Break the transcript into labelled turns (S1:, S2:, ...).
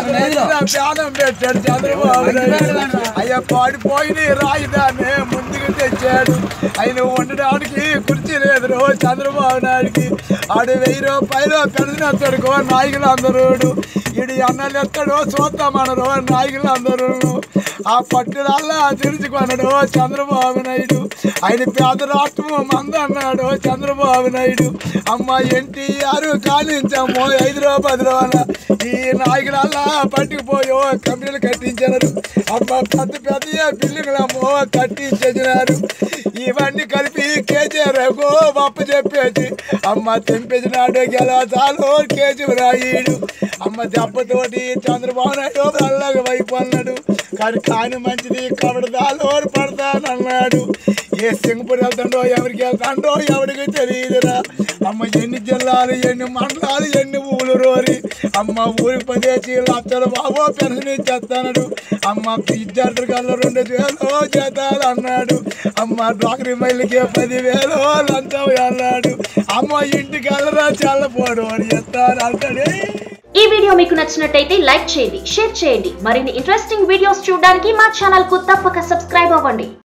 S1: ప్రాణం పెట్టాడు చంద్రబాబు నాయుడు అయ్యా పాడిపోయిన రాయిదాన్ని ముందుకు తెచ్చాడు ఆయన ఉండడానికి కుర్చీ లేదు రో చంద్రబాబు నాయుడికి ఆడు వెయ్యి రూపాయలు పెడదినెత్తాడుకో నాయకులు అందరూ ఇడు అన్నలు ఎత్తాడో చూద్దామనరు నాయకులు అందరూ ఆ పట్టుదల్లా తెలుసుకొనడు చంద్రబాబు నాయుడు ఆయన పేద రాష్ట్రము మంద అన్నాడు చంద్రబాబు నాయుడు అమ్మ ఎన్టీఆర్ కానించమ్మో హైదరాబాద్ లోన ఈ నాయకులల్లా పట్టుకుపోయో కంపెనీలు కట్టించారు అమ్మ పెద్ద పెద్ద బిల్డింగ్లు అమ్మో కట్టించేసినారు ఇవన్నీ కలిపి కేజీఆర్ గొప్ప చెప్పేసి అమ్మ తెంపేసినాడు గెలచాలు కేజీ రాయుడు అమ్మ దెబ్బతోటి చంద్రబాబు నాయుడు అల్లగ వైపు అన్నాడు కానీ కాని మంచిది కబడదాలో పడతానన్నాడు ఏ సింగపూర్ వెళ్తాడో ఎవరికి వెళ్తాడో ఎవరికి తెలియదురా అమ్మ ఎన్ని జిల్లాలు ఎన్ని మండలాలు ఎన్ని ఊళ్ళు రోరి అమ్మ ఊరికి పదేసి లక్షల బాబో పెన్షన్ ఇచ్చేస్తాడు అమ్మ విద్యార్థుల కల్లా రెండు వేలు చేతాలు అన్నాడు అమ్మ డాక్టరీ మైళ్ళకి పదివేలు లంచం అన్నాడు అమ్మ ఇంటికి వెళ్ళరా చల్లపోడు అని చెప్తాను అంటాడే
S2: ఈ వీడియో మీకు నచ్చినట్టయితే లైక్ చేయండి షేర్ చేయండి మరిన్ని ఇంట్రెస్టింగ్ వీడియోస్ చూడడానికి మా ఛానల్ కు తప్పక సబ్స్క్రైబ్ అవ్వండి